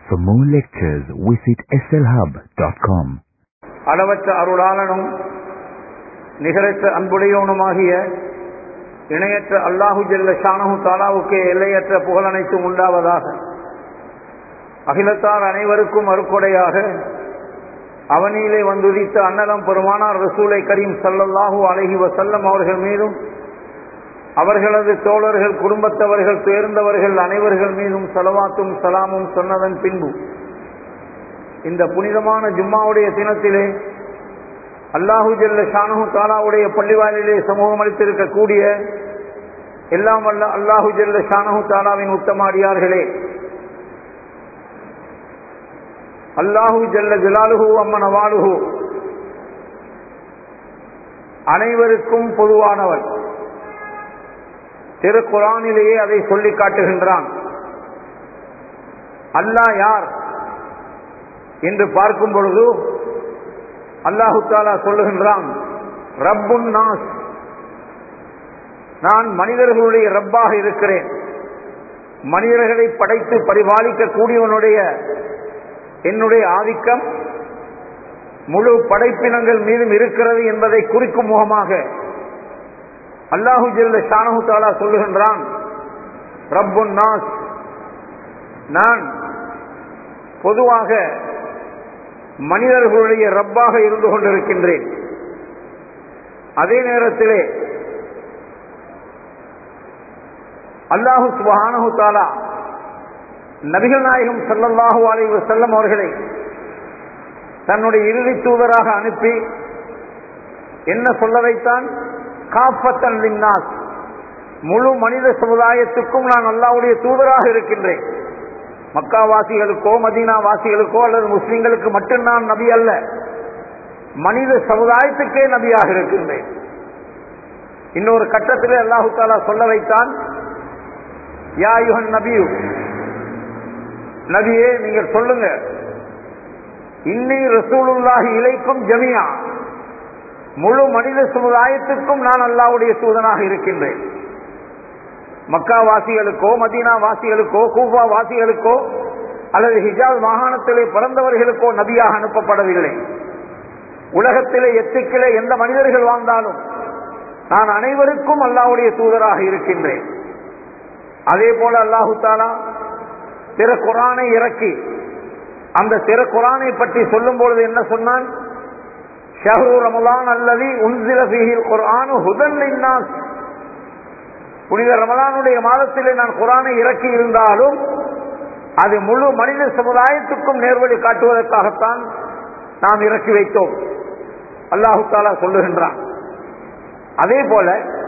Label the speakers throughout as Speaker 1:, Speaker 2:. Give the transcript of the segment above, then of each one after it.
Speaker 1: For more lectures, visit slhub.com.
Speaker 2: அளவற்ற அருளாளனும் நிகரற்ற அன்புடையவனுமாகிய இணையற்ற அல்லாஹு ஜெல்ல ஷானஹு தாலாவுக்கு எல்லையற்ற புகழனைத்தும் உண்டாவதாக அகிலத்தார் அனைவருக்கும் அருக்கொடையாக அவனிலே வந்துதித்த அன்னலம் பெருமானார் ரசூலை கரீம் சல்லல்லாஹு அலஹி வசல்லம் அவர்கள் மீதும் அவர்களது தோழர்கள் குடும்பத்தவர்கள் தேர்ந்தவர்கள் அனைவர்கள் மீதும் செலவாத்தும் சலாமும் சொன்னதன் பின்பு இந்த புனிதமான ஜும்மாவுடைய தினத்திலே அல்லாஹு ஜல்ல ஷானு தாலாவுடைய பள்ளிவாயிலே சமூகம் அளித்திருக்கக்கூடிய எல்லாம் வல்ல அல்லாஹு ஜல்ல ஷானு தாலாவின் உத்தமாடியார்களே அல்லாஹு ஜல்ல ஜலாலுஹு அம்மன் அவாலுஹு அனைவருக்கும் பொதுவானவன் திருக்குறானிலேயே அதை சொல்லி காட்டுகின்றான் அல்லாஹ் யார் என்று பார்க்கும் பொழுது அல்லாஹு தாலா சொல்லுகின்றான் ரப்புன் நாஸ் நான் மனிதர்களுடைய ரப்பாக இருக்கிறேன் மனிதர்களை படைத்து பரிபாலிக்க கூடியவனுடைய என்னுடைய ஆதிக்கம் முழு படைப்பினங்கள் மீதும் இருக்கிறது என்பதை குறிக்கும் முகமாக அல்லாஹு ஜெல்ல ஷானஹு தாலா சொல்லுகின்றான் ரப்புன் நாஸ் நான் பொதுவாக மனிதர்களுடைய ரப்பாக இருந்து கொண்டிருக்கின்றேன் அதே நேரத்திலே அல்லாஹு சுபஹானஹு தாலா நபிகள் நாயகம் சல்லல்லாஹு அலைஹி வஸல்லம் அவர்களை தன்னுடைய இறுதி தூதராக அனுப்பி என்ன சொல்ல வைத்தான் காப்பத்தன் லின்னாஸ் முழு மனித சமுதாயத்துக்கும் நான் அல்லாவுடைய தூதராக இருக்கின்றேன் மக்காவாசிகளுக்கோ மதீனா வாசிகளுக்கோ அல்லது முஸ்லிம்களுக்கு மட்டும் நான் நபி அல்ல மனித சமுதாயத்துக்கே நபியாக இருக்கின்றேன் இன்னொரு கட்டத்திலே அல்லாஹு தாலா சொல்ல வைத்தான் யா யுகன் நபியு நபியே நீங்கள் சொல்லுங்க இன்னி ரசூலுல்லாஹி இலைக்கும் ஜமியா முழு மனித சமுதாயத்துக்கும் நான் அல்லாவுடைய தூதனாக இருக்கின்றேன் மக்கா வாசிகளுக்கோ மதீனா வாசிகளுக்கோ கூபா வாசிகளுக்கோ அல்லது ஹிஜாஸ் மாகாணத்திலே பிறந்தவர்களுக்கோ நபியாக அனுப்பப்படவில்லை உலகத்திலே எத்துக்கிலே எந்த மனிதர்கள் வாழ்ந்தாலும் நான் அனைவருக்கும் அல்லாவுடைய தூதராக இருக்கின்றேன் அதே போல அல்லாஹு தாலா திற குரானை இறக்கி அந்த திற குரானை பற்றி சொல்லும் பொழுது என்ன சொன்னான் ஷஹரு ரமலான் அல்லது உன்சில ஃபீஹில் குர்ஆனு ஹுதன் லின்னாஸ் புனித ரமலானுடைய மாதத்திலே நான் குரானை இறக்கி இருந்தாலும் அது முழு மனித சமுதாயத்துக்கும் நேர்வழி காட்டுவதற்காகத்தான் நாம் இறக்கி வைத்தோம் அல்லாஹு தாலா சொல்லுகின்றான் அதே போல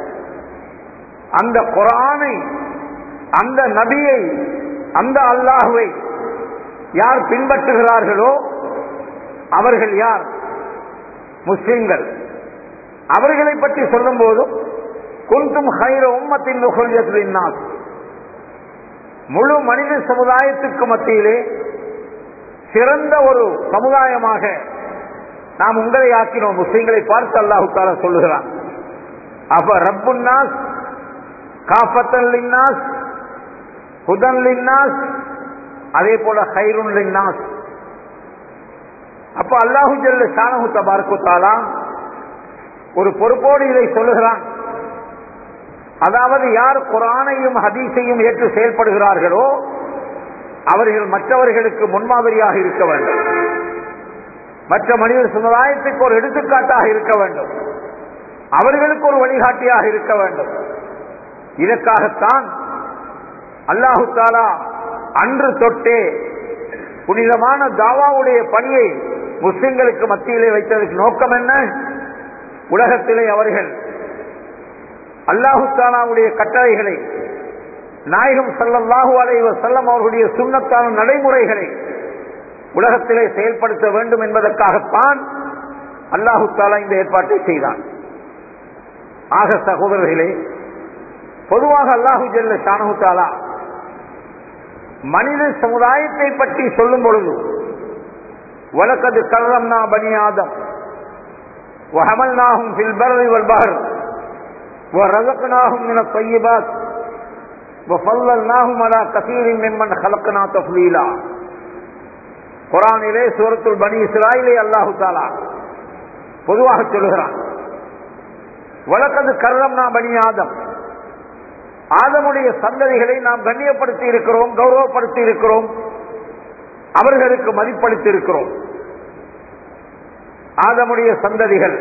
Speaker 2: அந்த குரானை அந்த நபியை அந்த அல்லாஹுவை யார் பின்பற்றுகிறார்களோ அவர்கள் யார் முஸ்லிம்கள் அவர்களை பற்றி சொல்லும் போதும் குந்தும் ஹைர உம்மத்தின் நுகர்ஜத்தின் முழு மனித சமுதாயத்துக்கு மத்தியிலே சிறந்த ஒரு சமுதாயமாக நாம் உங்களை ஆக்கினோம் முஸ்லிம்களை பார்த்து அல்லாஹு தாலா சொல்லுகிறான் அப்ப ரப்புன் நாஸ் காஃபத்தன் லின்னாஸ் ஹுதன் லின்னாஸ் அதே போல ஹைருன் லின்னாஸ் அப்ப அல்லாஹு ஜல்ல ஷானஹு தபார்க்கு தாலா ஒரு பொறுப்போடு இதை சொல்லுகிறான் அதாவது யார் குரானையும் ஹதீஸையும் ஏற்று செயல்படுகிறார்களோ அவர்கள் மற்றவர்களுக்கு முன்மாதிரியாக இருக்க வேண்டும் மற்ற மனித சமுதாயத்துக்கு ஒரு எடுத்துக்காட்டாக இருக்க வேண்டும் அவர்களுக்கு ஒரு வழிகாட்டியாக இருக்க வேண்டும் இதற்காகத்தான் அல்லாஹு தாலா அன்று தொட்டே புனிதமான தாவாவுடைய பணியை முஸ்லிம்களுக்கு மத்தியிலே வைத்ததற்கு நோக்கம் என்ன உலகத்திலே அவர்கள் அல்லாஹு தாலாவுடைய கட்டளைகளை நாயகம் சல்லல்லாஹு அலைவ செல்லம் அவர்களுடைய சுண்ணத்தான நடைமுறைகளை உலகத்திலே செயல்படுத்த வேண்டும் என்பதற்காகத்தான் அல்லாஹு தாலா இந்த ஏற்பாட்டை செய்தான் ஆக சகோதரர்களே பொதுவாக அல்லாஹு ஜல்ல ஷானஹு தாலா மனித சமுதாயத்தை பற்றி சொல்லும் பொழுது வழக்கது கல்லம்னா பனி ஆதம் وحملناهم في البر والبحر ورزقناهم من الطيبات وفضلناهم على كثير ممن خلقنا تفضيلا குரானிலே சூரத்துல் பனி இஸ்ராயிலே அல்லாஹு தாலா பொதுவாக சொல்லுகிறான் வழக்கது கர்ணம் நாம் பனி ஆதம் ஆதமுடைய சந்ததிகளை நாம் கண்ணியப்படுத்தி இருக்கிறோம் கௌரவப்படுத்தி இருக்கிறோம் அவர்களுக்கு மதிப்பளித்து இருக்கிறோம் ஆதமுடைய சந்ததிகள்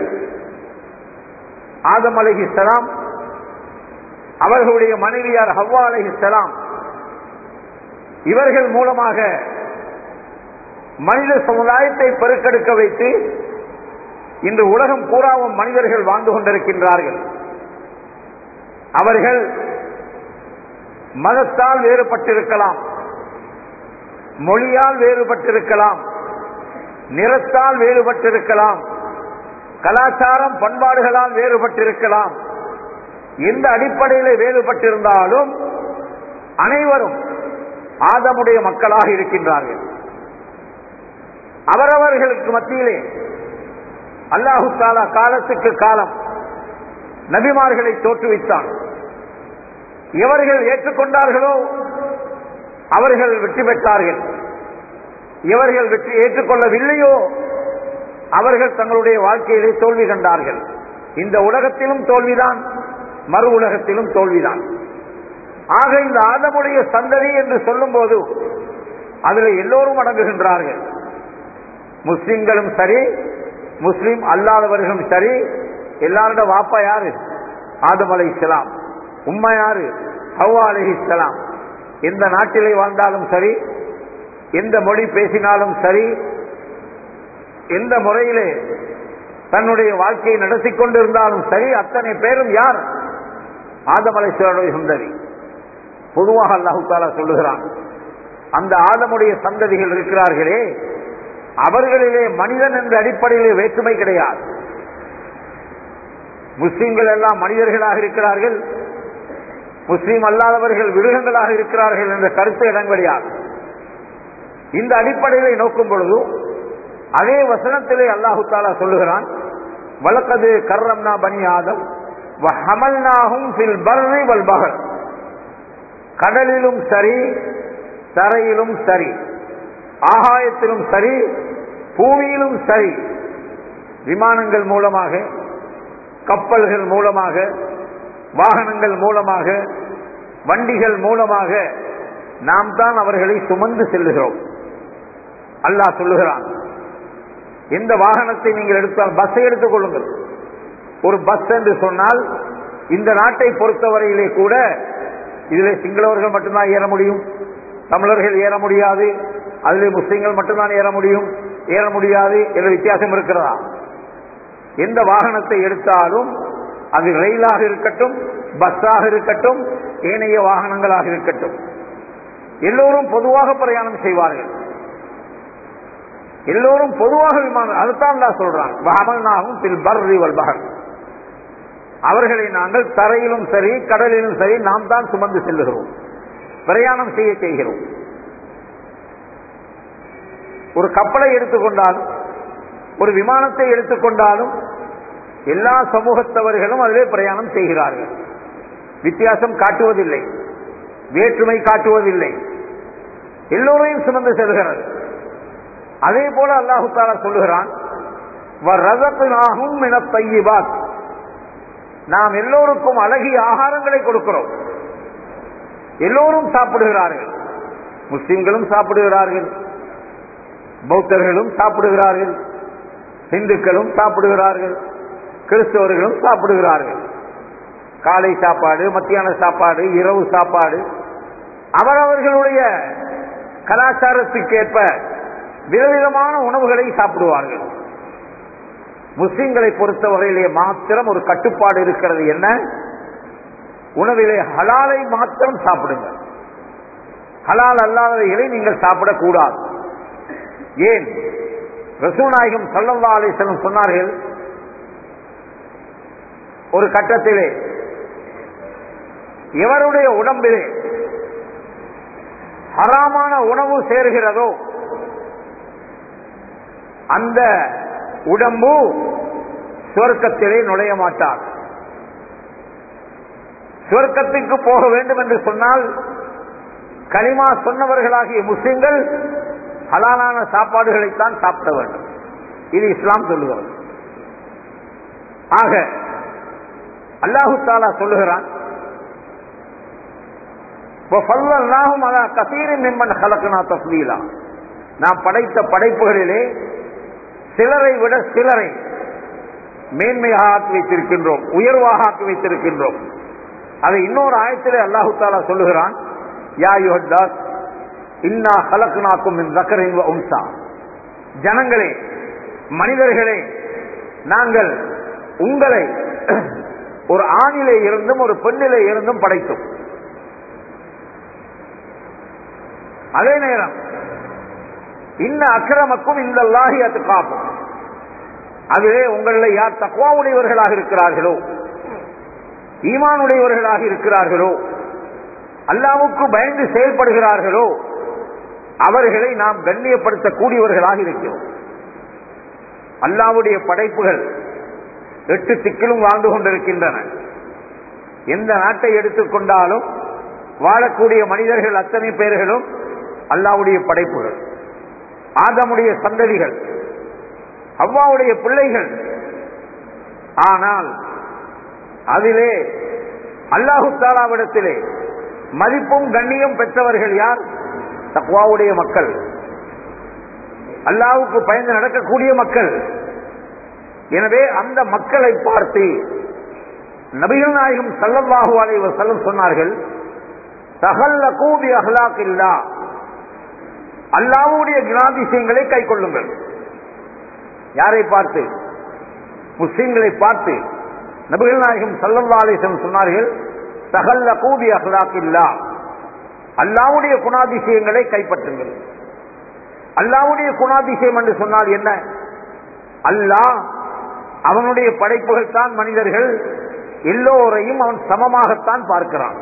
Speaker 2: ஆதம் அலஹிஸ்லாம் அவர்களுடைய மனைவியார் ஹவ்வா அலஹிஸ்லாம் இவர்கள் மூலமாக மனித சமுதாயத்தை பெருக்கெடுக்க வைத்து இன்று உலகம் பூராவும் மனிதர்கள் வாழ்ந்து கொண்டிருக்கின்றார்கள் அவர்கள் மதத்தால் வேறுபட்டிருக்கலாம் மொழியால் வேறுபட்டிருக்கலாம் நிறத்தால் வேறுபட்டிருக்கலாம் கலாச்சாரம் பண்பாடுகளால் வேறுபட்டிருக்கலாம் எந்த அடிப்படையில் வேறுபட்டிருந்தாலும் அனைவரும் ஆதமுடைய மக்களாக இருக்கின்றார்கள் அவரவர்களுக்கு மத்தியிலே அல்லாஹு தாலா காலத்துக்கு காலம் நபிமார்களை தோற்றுவித்தான் எவர்கள் ஏற்றுக்கொண்டார்களோ அவர்கள் வெற்றி பெற்றார்கள் எவர்கள் வெற்றி ஏற்றுக்கொள்ளவில்லையோ அவர்கள் தங்களுடைய வாழ்க்கையிலே தோல்வி கண்டார்கள் இந்த உலகத்திலும் தோல்விதான் மறு உலகத்திலும் தோல்விதான் ஆக இந்த ஆதமுடைய சந்ததி என்று சொல்லும் போது அதில் எல்லோரும் அடங்குகின்றார்கள் முஸ்லிம்களும் சரி முஸ்லிம் அல்லாதவர்களும் சரி எல்லாரோட வாப்பா யாரு ஆதம் அலை இஸ்லாம் உம்மா யாரு ஹவ்வா அலி இஸ்லாம் எந்த நாட்டிலே வாழ்ந்தாலும் சரி எந்த மொழி பேசினாலும் சரி எந்த முறையிலே தன்னுடைய வாழ்க்கையை நடத்தி கொண்டிருந்தாலும் சரி அத்தனை பேரும் யார் ஆதம் அலைசலுடைய சுந்தரி பொதுவாக அல்லாஹு தாலா சொல்லுகிறான் அந்த ஆதமுடைய சந்ததிகள் இருக்கிறார்களே அவர்களிலே மனிதன் என்ற அடிப்படையிலே வேற்றுமை கிடையாது முஸ்லிம்கள் எல்லாம் மனிதர்களாக இருக்கிறார்கள் முஸ்லீம் அல்லாதவர்கள் மிருகங்களாக இருக்கிறார்கள் என்ற கருத்து இடம் கிடையாது இந்த அடிப்படையிலே நோக்கும் பொழுது அதே வசனத்திலே அல்லாஹு தாலா சொல்லுகிறான் வழக்கது கர்ரம்னா பனி ஆதம் ஹமல்னாகும் ஃபில் பர்ரி வல் பகர் கடலிலும் சரி தரையிலும் சரி ஆகாயத்திலும் சரி பூமியிலும் சரி விமானங்கள் மூலமாக கப்பல்கள் மூலமாக வாகனங்கள் மூலமாக வண்டிகள் மூலமாக நாம் தான் அவர்களை சுமந்து செல்லுகிறோம் அல்லாஹ் சொல்லுகிறான் எந்த வாகனத்தை நீங்கள் எடுத்தால் பஸ்ஸை எடுத்துக் கொள்ளுங்கள் ஒரு பஸ் என்று சொன்னால் இந்த நாட்டை பொறுத்தவரையிலே கூட இதில் சிங்களவர்கள் மட்டும்தான் ஏற முடியும் தமிழர்கள் ஏற முடியாது அதிலே முஸ்லிம்கள் மட்டும்தான் ஏற முடியும் ஏற முடியாது என்ற வித்தியாசம் இருக்கிறதா எந்த வாகனத்தை எடுத்தாலும் அது ரயிலாக இருக்கட்டும் பஸ்ஸாக இருக்கட்டும் ஏனைய வாகனங்களாக இருக்கட்டும் எல்லோரும் பொதுவாக பிரயாணம் செய்வார்கள் எல்லோரும் பொதுவாக விமானம் அதுதான் தான் சொல்றான் அமல்நாகும் பில் பர்ரி வல் பகர் அவர்களை நாங்கள் தரையிலும் சரி கடலிலும் சரி நாம் தான் சுமந்து செல்லுகிறோம் பிரயாணம் செய்ய செய்கிறோம் ஒரு கப்பலை எடுத்துக்கொண்டாலும் ஒரு விமானத்தை எடுத்துக்கொண்டாலும் எல்லா சமூகத்தவர்களும் அதிலே பிரயாணம் செய்கிறார்கள் வித்தியாசம் காட்டுவதில்லை வேற்றுமை காட்டுவதில்லை எல்லோரையும் சுமந்து செல்கிறது அதே போல அல்லாஹு தாலா சொல்லுகிறான் நாம் எல்லோருக்கும் அழகிய ஆகாரங்களை கொடுக்கிறோம் எல்லோரும் சாப்பிடுகிறார்கள் முஸ்லிம்களும் சாப்பிடுகிறார்கள் பௌத்தர்களும் சாப்பிடுகிறார்கள் இந்துக்களும் சாப்பிடுகிறார்கள் கிறிஸ்தவர்களும் சாப்பிடுகிறார்கள் காலை சாப்பாடு மத்தியான சாப்பாடு இரவு சாப்பாடு அவரவர்களுடைய கலாச்சாரத்துக்கேற்ப விதவிதமான உணவுகளை சாப்பிடுவார்கள் முஸ்லிம்களை பொறுத்தவரையிலே மாத்திரம் ஒரு கட்டுப்பாடு இருக்கிறது என்ன உணவிலே ஹலாலை மாத்திரம் சாப்பிடுங்க ஹலால் அல்லாதவைகளை நீங்கள் சாப்பிடக்கூடாது ஏன் ரசூநாயகம் சல்லல்லா அலிசலம் சொன்னார்கள் ஒரு கட்டத்திலே எவருடைய உடம்பிலே ஹராமான உணவு சேர்கிறதோ அந்த உடம்பு சுவர்க்கத்திலே நுழைய மாட்டார் சுவர்க்கத்துக்கு போக வேண்டும் என்று சொன்னால் களிமா சொன்னவர்களாகிய முஸ்லிம்கள் ஹலாலான சாப்பாடுகளைத்தான் சாப்பிட வேண்டும் இது இஸ்லாம் சொல்லுகிறது ஆக அல்லாஹு தாலா சொல்லுகிறான் நாம் படைத்த படைப்புகளிலே சிலரை விட சிலரை மேன்மையாக ஆக்கி வைத்திருக்கின்றோம் உயர்வாக ஆக்கி வைத்திருக்கின்றோம் அதை இன்னொரு ஆயத்திலே அல்லாஹு தாலா சொல்லுகிறான் யா யுஹத்தாஸ் இன்னா ஹலக்குனாக்கும் ரக்கரின் உன்சா ஜனங்களே மனிதர்களே நாங்கள் உங்களை ஒரு ஆணிலே இருந்தும் ஒரு பெண்ணிலே இருந்தும் படைத்தோம் அதே நேரம் இன்ன அக்கிரமக்கும் இந்த லாகி அது காப்பும் அதுவே உங்களில் யார் தக்குவாவுடையவர்களாக இருக்கிறார்களோ ஈமானுடையவர்களாக இருக்கிறார்களோ அல்லாவுக்கு பயந்து செயல்படுகிறார்களோ அவர்களை நாம் கண்ணியப்படுத்தக்கூடியவர்களாக இருக்கிறோம் அல்லாவுடைய படைப்புகள் எட்டு திக்கிலும் வாழ்ந்து கொண்டிருக்கின்றன எந்த நாட்டை எடுத்துக்கொண்டாலும் வாழக்கூடிய மனிதர்கள் அத்தனை பேர்களும் அல்லாவுடைய படைப்புகள் ஆதமுடைய சந்ததிகள் அவ்வாவுடைய பிள்ளைகள் ஆனால் அதிலே அல்லாஹு தாலாவிடத்திலே மதிப்பும் கண்ணியம் பெற்றவர்கள் யார் தக்வாவுடைய மக்கள் அல்லாவுக்கு பயந்து நடக்கக்கூடிய மக்கள் எனவே அந்த மக்களை பார்த்து நபிகள் நாயகம் சல்லல்லாஹு அலைஹி வஸல்லம் சொன்னார்கள் தகல்ல கூபி அஹ்லாக் இல்லா அல்லாவுடைய குணாதிசயங்களை கை கொள்ளுங்கள் யாரை பார்த்து முஸ்லிம்களை பார்த்து நபிகள் நாயகம் சல்லல்லா அலிசன் சொன்னார்கள் தகல்ல கூபி அஹ்லாக் இல்லா அல்லாவுடைய குணாதிசயங்களை கைப்பற்றுங்கள் அல்லாவுடைய குணாதிசயம் என்று சொன்னால் என்ன அல்லாஹ் அவனுடைய படைப்புகள் தான் மனிதர்கள் எல்லோரையும் அவன் சமமாகத்தான் பார்க்கிறான்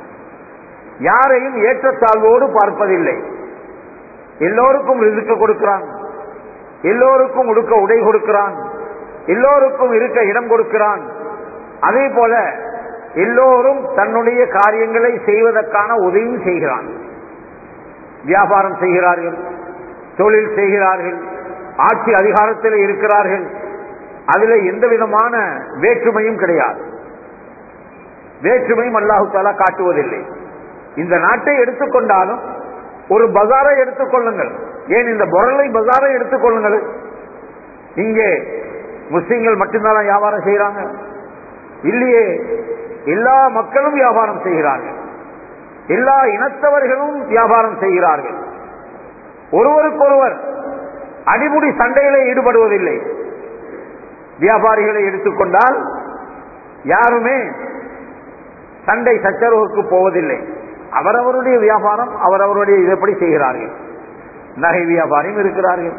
Speaker 2: யாரையும் ஏற்றத்தாழ்வோடு பார்ப்பதில்லை எல்லோருக்கும் ரிசுக்க கொடுக்கிறான் எல்லோருக்கும் உடுக்க உடை கொடுக்கிறான் எல்லோருக்கும் இருக்க இடம் கொடுக்கிறான் அதே போல எல்லோரும் தன்னுடைய காரியங்களை செய்வதற்கான உதவியும் செய்கிறான் வியாபாரம் செய்கிறார்கள் தொழில் செய்கிறார்கள் ஆட்சி அதிகாரத்தில் இருக்கிறார்கள் அதில் எந்த விதமான வேற்றுமையும் கிடையாது வேற்றுமையும் அல்லாஹு தாலா காட்டுவதில்லை இந்த நாட்டை எடுத்துக்கொண்டாலும் ஒரு பஜாரை எடுத்துக்கொள்ளுங்கள் ஏன் இந்த பொருளை பஜாரை எடுத்துக்கொள்ளுங்கள் இங்கே முஸ்லிம்கள் மட்டும்தான் வியாபாரம் செய்யறாங்க இல்லையே எல்லா மக்களும் வியாபாரம் செய்கிறார்கள் எல்லா இனத்தவர்களும் வியாபாரம் செய்கிறார்கள் ஒருவருக்கொருவர் அடிமுடி சண்டையிலே ஈடுபடுவதில்லை வியாபாரிகளை எடுத்துக்கொண்டால் யாருமே சண்டை சச்சரவுக்கு போவதில்லை அவரவருடைய வியாபாரம் அவரவருடைய இதப்படி செய்கிறார்கள் நகை வியாபாரியும் இருக்கிறார்கள்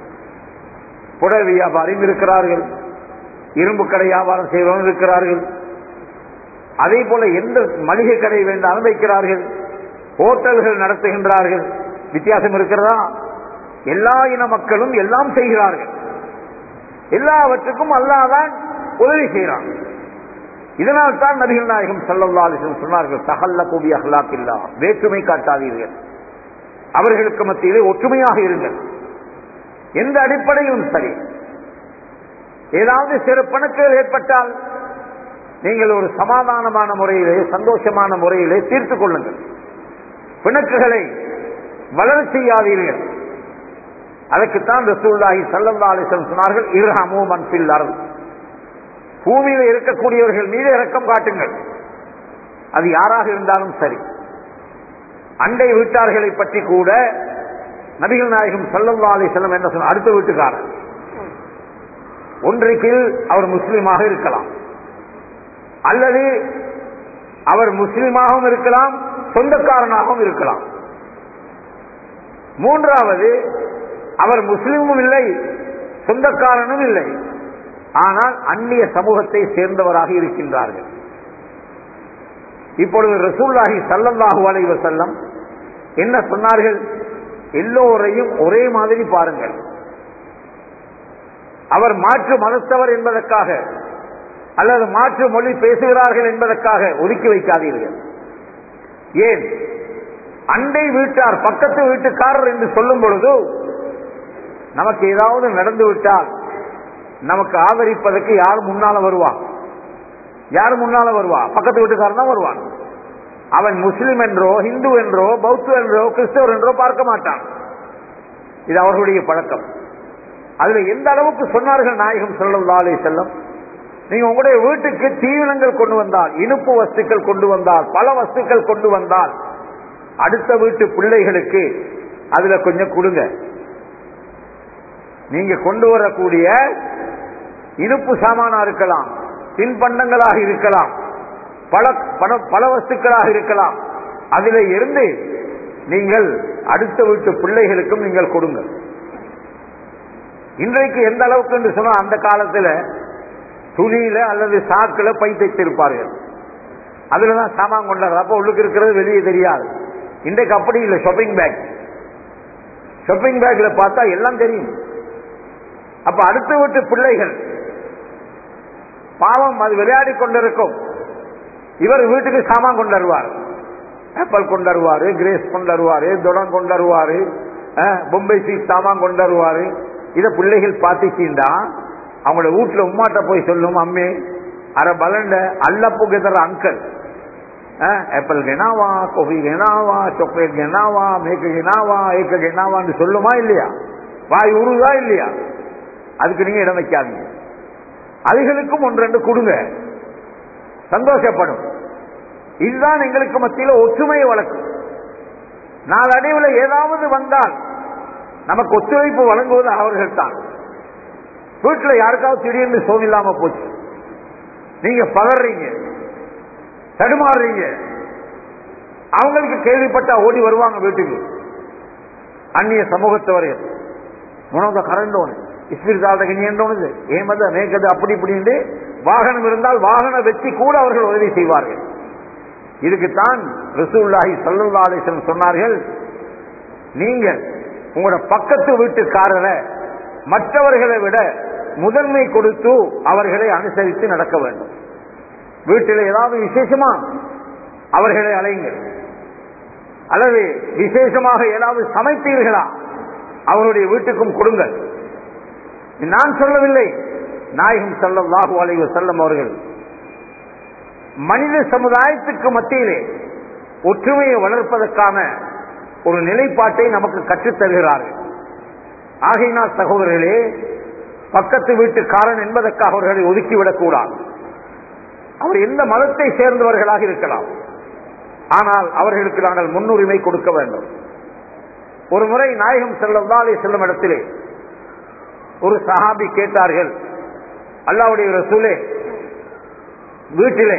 Speaker 2: புடவை வியாபாரியும் இருக்கிறார்கள் இரும்பு கடை வியாபாரம் செய்வதும் இருக்கிறார்கள் அதே போல எந்த மளிகை கடை வேண்டாலும் வைக்கிறார்கள் ஹோட்டல்கள் நடத்துகின்றார்கள் வித்தியாசம் இருக்கிறதா எல்லா இன மக்களும் எல்லாம் செய்கிறார்கள் எல்லாவற்றுக்கும் அல்லாதான் உதவி செய்கிறான் இதனால் தான் நபிகள் நாயகம் சல்லல்லா அலிஸ்லம் சொன்னார்கள் சகல்ல கூபி அஹ்லாக் இல்லா வேற்றுமை காட்டாதீர்கள் அவர்களுக்கு மத்தியிலே ஒற்றுமையாக இருங்கள் எந்த அடிப்படையும் சரி ஏதாவது சிறு பணக்குகள் ஏற்பட்டால் நீங்கள் ஒரு சமாதானமான முறையிலே சந்தோஷமான முறையிலே தீர்த்துக் கொள்ளுங்கள் பிணக்குகளை வளர செய்யாதீர்கள் அதற்குத்தான் ரசூல்லாஹி சல்லல்லா அலிஸ்லம் சொன்னார்கள் இர்ஹமு மன்பில் அருள் பூமியில் இருக்கக்கூடியவர்கள் மீது இரக்கம் காட்டுங்கள் அது யாராக இருந்தாலும் சரி அண்டை வீட்டார்களை பற்றி கூட நபிகள் நாயகம் சல்லல்லா அலிஸ்லம் என்ன சொன்ன அடுத்த வீட்டுக்காரர் ஒன்றைக்கு அவர் முஸ்லீமாக இருக்கலாம் அல்லது அவர் முஸ்லீமாகவும் இருக்கலாம் சொந்தக்காரனாகவும் இருக்கலாம் மூன்றாவது அவர் முஸ்லீமும் இல்லை சொந்தக்காரனும் இல்லை ஆனால் அந்நிய சமூகத்தை சேர்ந்தவராக இருக்கின்றார்கள் இப்பொழுது ரசூல்லாஹி சல்லல்லாஹு அலைஹி வஸல்லம் என்ன சொன்னார்கள் எல்லோரையும் ஒரே மாதிரி பாருங்கள் அவர் மாற்று மதத்தவர் என்பதற்காக அல்லது மாற்று மொழி பேசுகிறார்கள் என்பதற்காக ஒதுக்கி வைக்காதீர்கள் ஏன் அண்டை வீட்டார் பக்கத்து வீட்டுக்காரர் என்று சொல்லும் பொழுது நமக்கு ஏதாவது நடந்து விட்டால் நமக்கு ஆதரிப்பதற்கு யார் முன்னால வருவா யார் முன்னால வருவா பக்கத்து வீட்டுக்காரன் தான் வருவான் அவன் முஸ்லிம் என்றோ இந்து என்றோ பௌத்த என்றோ கிறிஸ்தவர் என்றோ பார்க்க மாட்டான் இது அவர்களுடைய பழக்கம் அதுல எந்த அளவுக்கு சொன்னார்கள் நாயகம் சொல்லல்லா அலே செல்லம் நீங்க உங்களுடைய வீட்டுக்கு தீவனங்கள் கொண்டு வந்தால் இனிப்பு வஸ்துக்கள் கொண்டு வந்தால் பல வஸ்துக்கள் கொண்டு வந்தால் அடுத்த வீட்டு பிள்ளைகளுக்கு அதுல கொஞ்சம் கொடுங்க நீங்க கொண்டு வரக்கூடிய இனிப்பு சாமானா இருக்கலாம் தின்பண்டங்களாக இருக்கலாம் பல பல பல வஸ்துக்களாக இருக்கலாம் அதில் இருந்து நீங்கள் அடுத்த வீட்டு பிள்ளைகளுக்கும் நீங்கள் கொடுங்க இன்றைக்கு எந்த அளவுக்கு என்று சொன்னா அந்த காலத்துல துணியில அல்லது சாக்குல பை தைத்திருப்பார்கள் அதுலதான் சாமான் கொண்டாங்க அப்ப உள்ளுக்கு இருக்கிறது வெளியே தெரியாது இன்றைக்கு அப்படி இல்லை ஷாப்பிங் பேக் ஷாப்பிங் பேக்ல பார்த்தா எல்லாம் தெரியும் அப்ப அடுத்த வீட்டு பிள்ளைகள் பாவம் அது விளையாடி கொண்டிருக்கும் இவர் வீட்டுக்கு சாமான் கொண்டு வருவார் ஆப்பிள் கொண்டு வருவாரு கிரேஸ் கொண்டு வருவாரு துடம் கொண்டு வருவாரு பொம்பை சீட் சாமான் கொண்டு வருவாரு இத பிள்ளைகள் பார்த்துச்சீண்டா அவங்களோட வீட்டுல உம்மாட்ட போய் சொல்லும் அம்மே அரை பலண்ட அல்லப்பு கெதற அங்கல் ஆப்பிள் கெனாவா கொஃபி கெனாவா சாக்லேட் கெனாவா மேக்கு கெனாவா ஏக்க கெனாவான்னு சொல்லுமா இல்லையா வாய் உருதா இல்லையா அதுக்கு நீங்க இடம் வைக்காதீங்க அதுகளுக்கும் ஒன்று ரெண்டு கொடுங்க சந்தோஷப்படும் இதுதான் எங்களுக்கு மத்தியில் ஒற்றுமையை வளர்க்கும் நாளடைவில் ஏதாவது வந்தால் நமக்கு ஒத்துழைப்பு வழங்குவது அவர்கள் தான் வீட்டில் யாருக்காவது திடீர்னு சோமில்லாம போச்சு நீங்க பதறீங்க தடுமாறுறீங்க அவங்களுக்கு கேள்விப்பட்டா ஓடி வருவாங்க வீட்டுக்கு அந்நிய சமூகத்தவர்கள் உணவு கரண்ட் ஒன்று இஸ்பிரிதாதக நீண்டோனது ஏமது மேற்கது அப்படி இப்படின்னு வாகனம் இருந்தால் வாகன வெற்றி கூட அவர்கள் உதவி செய்வார்கள் இதுக்குத்தான் ரசூல்லாஹி சல்லுல்லாசன் சொன்னார்கள் நீங்கள் உங்களோட பக்கத்து வீட்டுக்காரரை மற்றவர்களை விட முதன்மை கொடுத்து அவர்களை அனுசரித்து நடக்க வேண்டும் வீட்டில் ஏதாவது விசேஷமா அவர்களை அலையுங்கள் அல்லது விசேஷமாக ஏதாவது சமைத்தீர்களா அவருடைய வீட்டுக்கும் கொடுங்கள் நான் சொல்லவில்லை நாயகம் செல்லல்லாஹு அலைவ செல்லம் அவர்கள் மனித சமுதாயத்துக்கு மத்தியிலே ஒற்றுமையை வளர்ப்பதற்கான ஒரு நிலைப்பாட்டை நமக்கு கற்றுத் தருகிறார்கள் ஆகையினால் சகோதரர்களே பக்கத்து வீட்டுக்காரன் என்பதற்காக அவர்களை ஒதுக்கிவிடக் கூடாது அவர் எந்த மதத்தை சேர்ந்தவர்களாக இருக்கலாம் ஆனால் அவர்களுக்கு நாங்கள் முன்னுரிமை கொடுக்க வேண்டும் ஒரு முறை நாயகம் செல்லந்தாலே செல்லும் இடத்திலே ஒரு சஹாபி கேட்டார்கள் அல்லாவுடைய ரசூலே வீட்டிலே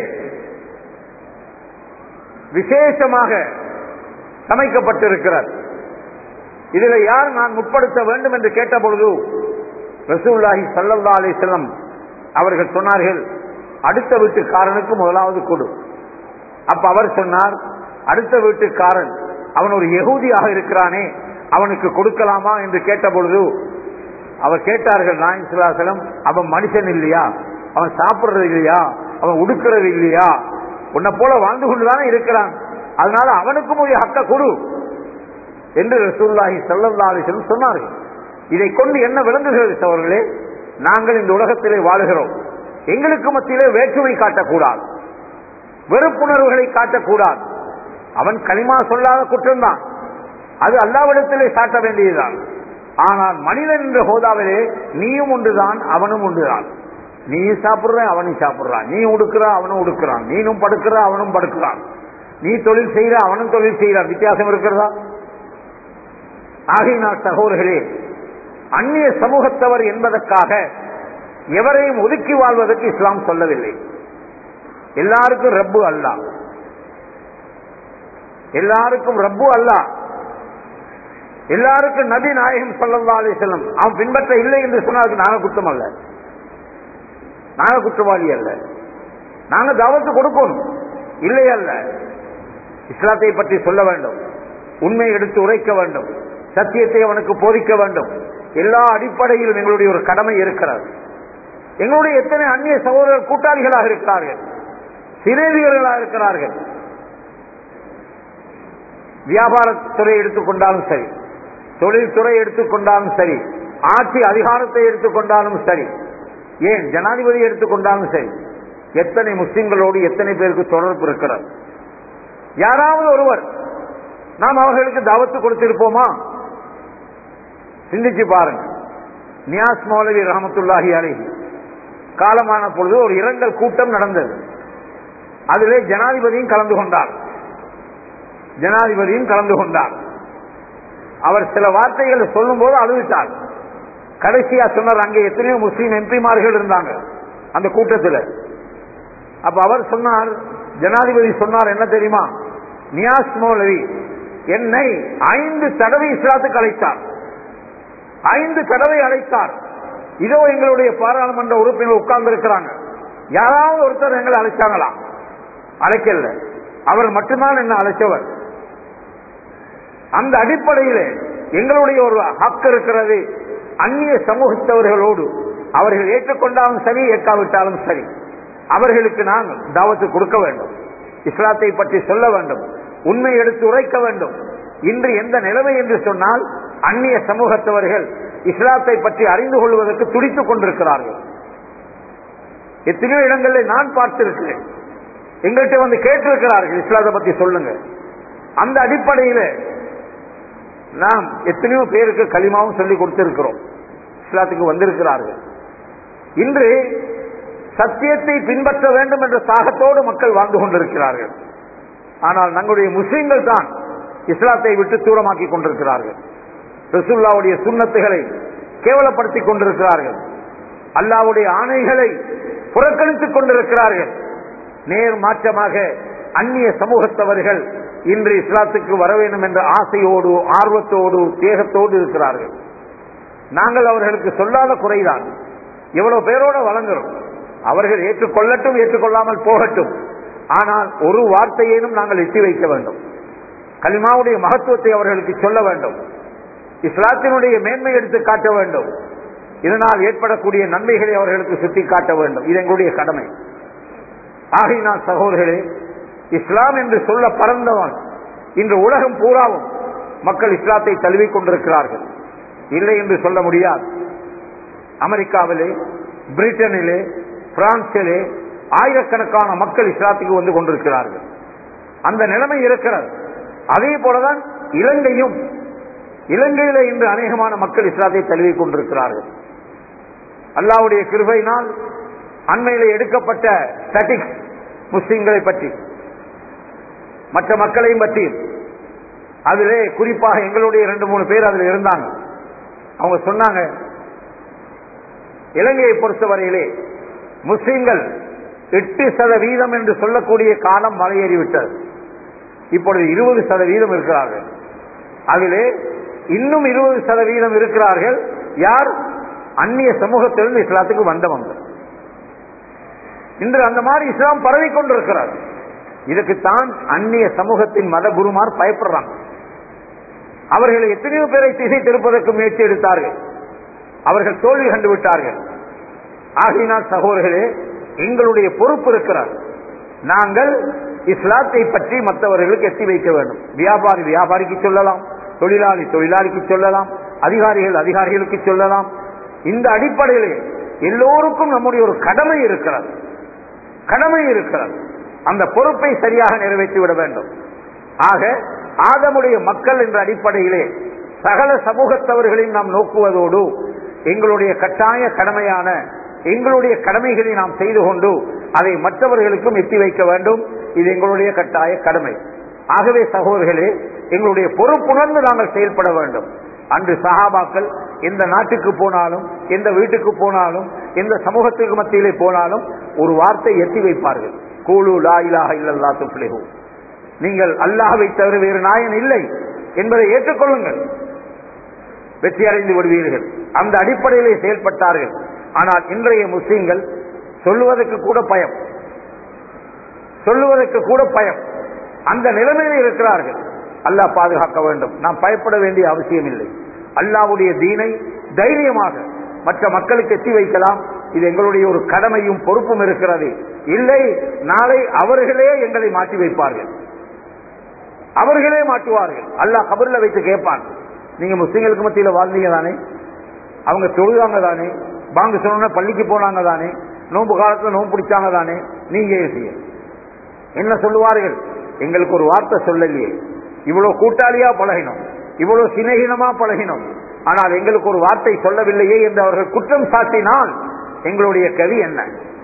Speaker 2: விசேஷமாக சமைக்கப்பட்டிருக்கிறார் இதில் யார் நான் முற்படுத்த வேண்டும் என்று கேட்ட பொழுது ரசூல்லாஹி சல்லல்லா அலி செல்லம் அவர்கள் சொன்னார்கள் அடுத்த வீட்டுக்காரனுக்கு முதலாவது கொடு அப்ப அவர் சொன்னார் அடுத்த வீட்டுக்காரன் அவன் ஒரு எகூதியாக இருக்கிறானே அவனுக்கு கொடுக்கலாமா என்று கேட்ட பொழுது அவர் கேட்டார்கள் நாயன் சிலாசலம் அவன் மனுஷன் இல்லையா அவன் சாப்பிடுறது இல்லையா அவன் உடுக்கிறது இல்லையா உன்னை போல வாழ்ந்து கொண்டுதானே இருக்கிறான் அதனால அவனுக்கும் ஒரு ஹக்க கொடு என்று ரசூல்லாஹி சல்லல்லா அலிசலம் சொன்னார்கள் இதை கொண்டு என்ன விளங்குகிறது சவர்களே நாங்கள் இந்த உலகத்திலே வாழுகிறோம் எங்களுக்கு மத்தியிலே வேற்றுமை காட்டக்கூடாது வெறுப்புணர்வுகளை காட்டக்கூடாது அவன் களிமா சொல்லாத குற்றம்தான் அது அல்லாவிடத்திலே சாட்ட வேண்டியதுதான் ஆனால் மனிதன் என்ற ஹோதாவிலே நீயும் ஒன்றுதான் அவனும் ஒன்றுதான் நீ சாப்பிடுற அவனும் சாப்பிடுறான் நீ உடுக்கிற அவனும் உடுக்கிறான் நீனும் படுக்கிற அவனும் படுக்கிறான் நீ தொழில் செய்யற அவனும் தொழில் செய்யறான் வித்தியாசம் இருக்கிறதா ஆகையினால் சகோதரர்களே அந்நிய சமூகத்தவர் என்பதற்காக எவரையும் ஒதுக்கி வாழ்வதற்கு இஸ்லாம் சொல்லவில்லை எல்லாருக்கும் ரப்பு அல்ல எல்லாருக்கும் ரப்பு அல்ல எல்லாருக்கும் நபி நாயகம் சொல்லல்லா அலி செல்லம் அவன் பின்பற்ற இல்லை என்று சொன்னாருக்கு நாங்க குற்றம் அல்ல நாங்க குற்றவாளி அல்ல நாங்க தாவத்து கொடுக்கணும் இல்லை அல்ல இஸ்லாத்தை பற்றி சொல்ல வேண்டும் உண்மை எடுத்து உரைக்க வேண்டும் சத்தியத்தை அவனுக்கு போதிக்க வேண்டும் எல்லா அடிப்படையிலும் எங்களுடைய ஒரு கடமை இருக்கிறது எங்களுடைய எத்தனை அந்நிய சகோதரர் கூட்டாளிகளாக இருக்கிறார்கள் சிநேகிதர்களாக இருக்கிறார்கள் வியாபாரத்துறை எடுத்துக்கொண்டாலும் சரி தொழில்துறை எடுத்துக்கொண்டாலும் சரி ஆட்சி அதிகாரத்தை எடுத்துக்கொண்டாலும் சரி ஏன் ஜனாதிபதி எடுத்துக்கொண்டாலும் சரி எத்தனை முஸ்லிம்களோடு எத்தனை பேருக்கு தொடர்பு இருக்கிறது யாராவது ஒருவர் நாம் அவர்களுக்கு தாவத்து கொடுத்திருப்போமா சிந்திச்சு பாருங்க நியாஸ் மௌலவி ரஹமத்துல்லாஹி அலைஹி காலமான பொழுது ஒரு இரங்கல் கூட்டம் நடந்தது அதிலே ஜனாதிபதியும் கலந்து கொண்டார் ஜனாதிபதியும் கலந்து கொண்டார் அவர் சில வார்த்தைகளை சொல்லும் போது அழுவிட்டார் கடைசியா சொன்னார் அங்கே எத்தனையோ முஸ்லீம் எம்பிமார்கள் இருந்தாங்க அந்த கூட்டத்தில் அப்ப அவர் சொன்னார் ஜனாதிபதி சொன்னார் என்ன தெரியுமா நியாஸ் மௌலவி என்னை ஐந்து தடவை இஸ்லாத்துக்கு அழைத்தார் ஐந்து தடவை அழைத்தார் இதோ எங்களுடைய பாராளுமன்ற உறுப்பினர் உட்கார்ந்து இருக்கிறாங்க யாராவது ஒருத்தர் எங்களை அழைச்சாங்களா அழைக்கல அவர் மட்டும்தான் என்ன அழைச்சவர் அந்த அடிப்படையில் எங்களுடைய ஒரு ஹக்கு இருக்கிறது அந்நிய சமூகத்தவர்களோடு அவர்கள் ஏற்றுக்கொண்டாலும் சரி ஏற்காவிட்டாலும் சரி அவர்களுக்கு நாங்கள் தாவத்து கொடுக்க வேண்டும் இஸ்லாத்தை பற்றி சொல்ல வேண்டும் உண்மை எடுத்து உரைக்க வேண்டும் இன்று எந்த நிலைமை என்று சொன்னால் அந்நிய சமூகத்தவர்கள் இஸ்லாத்தை பற்றி அறிந்து கொள்வதற்கு துடித்துக் கொண்டிருக்கிறார்கள் எத்தனையோ இடங்களில் நான் பார்த்திருக்கிறேன் எங்கள்கிட்ட வந்து கேட்டிருக்கிறார்கள் இஸ்லாத்தை பத்தி சொல்லுங்க அந்த அடிப்படையில் நாம் எத்தனையோ பேருக்கு களிமாவும் சொல்லி கொடுத்திருக்கிறோம் இஸ்லாத்துக்கு வந்திருக்கிறார்கள் இன்று சத்தியத்தை பின்பற்ற வேண்டும் என்ற சாகத்தோடு மக்கள் வாழ்ந்து கொண்டிருக்கிறார்கள் ஆனால் நம்முடைய முஸ்லிம்கள் தான் இஸ்லாத்தை விட்டு தூரமாக்கி கொண்டிருக்கிறார்கள் ரசுல்லாவுடைய சுண்ணத்துகளை கேவலப்படுத்திக் கொண்டிருக்கிறார்கள் அல்லாவுடைய ஆணைகளை புறக்கணித்துக் கொண்டிருக்கிறார்கள் நேர் மாற்றமாக அந்நிய சமூகத்தவர்கள் இன்று இஸ்லாத்துக்கு வர வேண்டும் என்ற ஆசையோடு ஆர்வத்தோடு தேகத்தோடு இருக்கிறார்கள் நாங்கள் அவர்களுக்கு சொல்லாத குறைதான் எவ்வளவு பேரோட வழங்குறோம் அவர்கள் ஏற்றுக்கொள்ளட்டும் ஏற்றுக்கொள்ளாமல் போகட்டும் ஆனால் ஒரு வார்த்தையேனும் நாங்கள் எட்டி வைக்க வேண்டும் கலிமாவுடைய மகத்துவத்தை அவர்களுக்கு சொல்ல வேண்டும் இஸ்லாத்தினுடைய மேன்மை எடுத்து காட்ட வேண்டும் இதனால் ஏற்படக்கூடிய நன்மைகளை அவர்களுக்கு சுட்டி காட்ட வேண்டும் இது எங்களுடைய கடமை ஆகையினால் சகோதரர்களே இஸ்லாம் என்று சொல்ல பறந்தவன் இன்று உலகம் பூராவும் மக்கள் இஸ்லாத்தை தழுவிக் கொண்டிருக்கிறார்கள் இல்லை என்று சொல்ல முடியாது அமெரிக்காவிலே பிரிட்டனிலே பிரான்சிலே ஆயிரக்கணக்கான மக்கள் இஸ்லாத்துக்கு வந்து கொண்டிருக்கிறார்கள் அந்த நிலைமை இருக்கிறது அதே போலதான் இலங்கையும் இலங்கையில இன்று அநேகமான மக்கள் இஸ்லாத்தை தழுவிக் கொண்டிருக்கிறார்கள் அல்லாவுடைய கிருபையினால் அண்மையில எடுக்கப்பட்ட ஸ்டாட்டிக்ஸ் முஸ்லிம்களை பற்றி மற்ற மக்களையும் பற்றி அதிலே குறிப்பாக எங்களுடைய ரெண்டு மூணு பேர் அதில் இருந்தாங்க அவங்க சொன்னாங்க இலங்கையை பொறுத்தவரையிலே முஸ்லிம்கள் எட்டு சதவீதம் என்று சொல்லக்கூடிய காலம் மலையேறிவிட்டது இப்பொழுது இருபது சதவீதம் இருக்கிறார்கள் அதிலே இன்னும் இருபது சதவீதம் இருக்கிறார்கள் யார் அந்நிய சமூகத்திலிருந்து இஸ்லாத்துக்கு வந்தவங்க இன்று அந்த மாதிரி இஸ்லாம் பரவி கொண்டிருக்கிறார் இதுக்குத்தான் அந்நிய சமூகத்தின் மத குருமார் பயப்படுறாங்க அவர்கள் எத்தனையோ பேரை திசை திருப்பதற்கு முயற்சி எடுத்தார்கள் அவர்கள் தோல்வி கண்டு விட்டார்கள் ஆகையினால் சகோதரர்களே எங்களுடைய பொறுப்பு இருக்கிறார் நாங்கள் இஸ்லாத்தை பற்றி மற்றவர்களுக்கு எத்தி வைக்க வேண்டும் வியாபாரி வியாபாரிக்கு சொல்லலாம் தொழிலாளி தொழிலாளிக்கு சொல்லலாம் அதிகாரிகள் அதிகாரிகளுக்கு சொல்லலாம் இந்த அடிப்படையிலே எல்லோருக்கும் நம்முடைய ஒரு கடமை இருக்கிறது கடமை இருக்கிறது அந்த பொறுப்பை சரியாக நிறைவேற்றி விட வேண்டும் ஆக ஆதமுடைய மக்கள் என்ற அடிப்படையிலே சகல சமூகத்தவர்களையும் நாம் நோக்குவதோடு எங்களுடைய கட்டாய கடமையான எங்களுடைய கடமைகளை நாம் செய்து கொண்டு அதை மற்றவர்களுக்கும் எத்தி வைக்க வேண்டும் இது எங்களுடைய கட்டாய கடமை ஆகவே சகோதரர்களே எங்களுடைய பொறுப்புணர்ந்து நாங்கள் செயல்பட வேண்டும் அன்று சகாபாக்கள் எந்த நாட்டுக்கு போனாலும் எந்த வீட்டுக்கு போனாலும் எந்த சமூகத்துக்கு மத்தியிலே போனாலும் ஒரு வார்த்தை எத்தி வைப்பார்கள் கூலு லா இலாஹ இல்லல்லா துப்ளிஹு நீங்கள் அல்லாஹ்வை தவிர வேறு நாயன் இல்லை என்பதை ஏற்றுக்கொள்ளுங்கள் வெற்றி அடைந்து விடுவீர்கள் அந்த அடிப்படையிலே செயல்பட்டார்கள் ஆனால் இன்றைய முஸ்லீம்கள் சொல்லுவதற்கு கூட பயம் சொல்லுவதற்கு கூட பயம் அந்த நிலைமையில் இருக்கிறார்கள் அல்லாஹ் பாதுகாக்க வேண்டும் நாம் பயப்பட வேண்டிய அவசியம் இல்லை அல்லாவுடைய தீனை தைரியமாக மற்ற மக்களுக்கு எத்தி வைக்கலாம் இது எங்களுடைய ஒரு கடமையும் பொறுப்பும் இருக்கிறது இல்லை நாளை அவர்களே எங்களை மாற்றி வைப்பார்கள் அவர்களே மாட்டுவார்கள் அல்லாஹ் கபர்ல வைத்து கேட்பான் நீங்க முஸ்லிம்களுக்கு மத்தியில வாழ்ந்தீங்க தானே அவங்க தொழுதாங்க தானே பாங்க சொன்ன பள்ளிக்கு போனாங்க தானே நோன்பு காலத்துல நோன்பு பிடிச்சாங்க தானே நீங்க ஏசிய என்ன சொல்லுவார்கள் எங்களுக்கு ஒரு வார்த்தை சொல்லலையே இவ்வளவு கூட்டாளியா பழகினோம் இவ்வளவு சிநேகினமா பழகினோம் ஆனால் எங்களுக்கு ஒரு வார்த்தை சொல்லவில்லையே என்று அவர்கள் குற்றம் சாட்டினால் எங்களுடைய கவி என்ன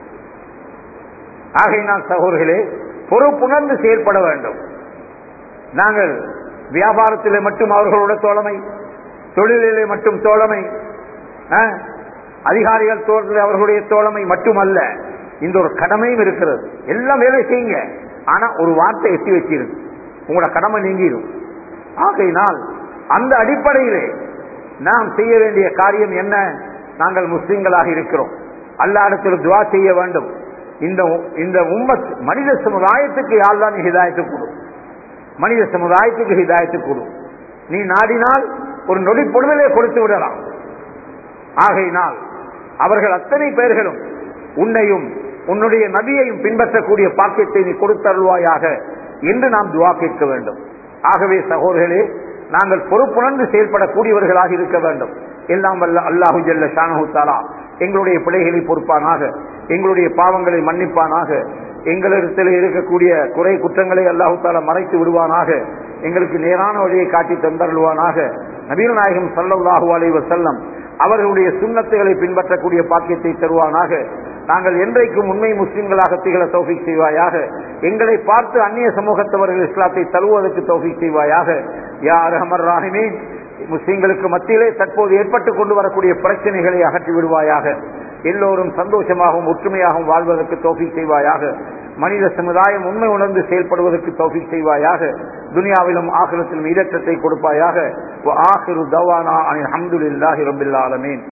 Speaker 2: ஆகையினால் சகோதரர்களே பொறுப்புணர்ந்து செயல்பட வேண்டும் நாங்கள் வியாபாரத்திலே மட்டும் அவர்களோட தோழமை தொழிலிலே மட்டும் தோழமை ஆ, அதிகாரிகள் தோழர்கள் அவர்களுடைய தோழமை மட்டுமல்ல இந்த ஒரு கடமையும் இருக்கிறது எல்லாம் வேலை செய்யுங்க ஆனா ஒரு வார்த்தை எட்டி வச்சிருக்கு உங்களோட கடமை நீங்கிடும் ஆகையினால் அந்த அடிப்படையிலே நாம் செய்ய வேண்டிய காரியம் என்ன நாங்கள் முஸ்லிம்களாக இருக்கிறோம் அல்லாடத்தில் துவா செய்ய வேண்டும் இந்த இந்த உம்மத் மனித சமுதாயத்துக்கு யாழ்தான் நீ ஹிதாயத்து கொடு மனித சமுதாயத்துக்கு ஹிதாயத்து கொடு நீ நாடினால் ஒரு நொடி பொழுதிலே கொடுத்து விடலாம் ஆகையினால் அவர்கள் அத்தனை பேர்களும் உன்னையும் உன்னுடைய நபியையும் பின்பற்றக்கூடிய பாக்கியத்தை நீ கொடுத்தருள்வாயாக என்று நாம் துவா கேட்க வேண்டும் ஆகவே சகோதரர்களே நாங்கள் பொறுப்புணர்ந்து செயல்படக்கூடியவர்களாக இருக்க வேண்டும் எல்லாம் வல்ல அல்லாஹு ஜல்ல ஷானஹு தாலா எங்களுடைய பிழைகளை பொறுப்பானாக எங்களுடைய பாவங்களை மன்னிப்பானாக எங்களிடத்தில் இருக்கக்கூடிய குறை குற்றங்களை அல்லாஹு தாலா மறைத்து விடுவானாக எங்களுக்கு நேரான வழியை காட்டி தந்தருள்வானாக நபீல் நாயகம் சல்லல்லாஹு அலைஹி வஸல்லம் அவர்களுடைய சுண்ணத்துகளை பின்பற்றக்கூடிய பாக்கியத்தை தருவானாக நாங்கள் என்றைக்கும் உண்மை முஸ்லிம்களாக திகழ தௌஃபிக் செய்வாயாக எங்களை பார்த்து அந்நிய சமூகத்தவர்கள் இஸ்லாத்தை தருவதற்கு தௌஃபிக் செய்வாயாக யா அரஹமர் ராஹிமீன் முஸ்லிம்களுக்கு மத்தியிலே தற்போது ஏற்பட்டுக் கொண்டு வரக்கூடிய பிரச்சனைகளை அகற்றி விடுவாயாக எல்லோரும் சந்தோஷமாகவும் ஒற்றுமையாகவும் வாழ்வதற்கு தௌஃபிக் செய்வாயாக மனித சமுதாயம் உண்மை உணர்ந்து செயல்படுவதற்கு தௌஃபிக் செய்வாயாக துனியாவிலும் ஆகிரத்திலும் இடற்றத்தை கொடுப்பாயாக ஆஹிரு தவானா அனில் அஹமதுல்லாஹி ரபில் ஆலமீன்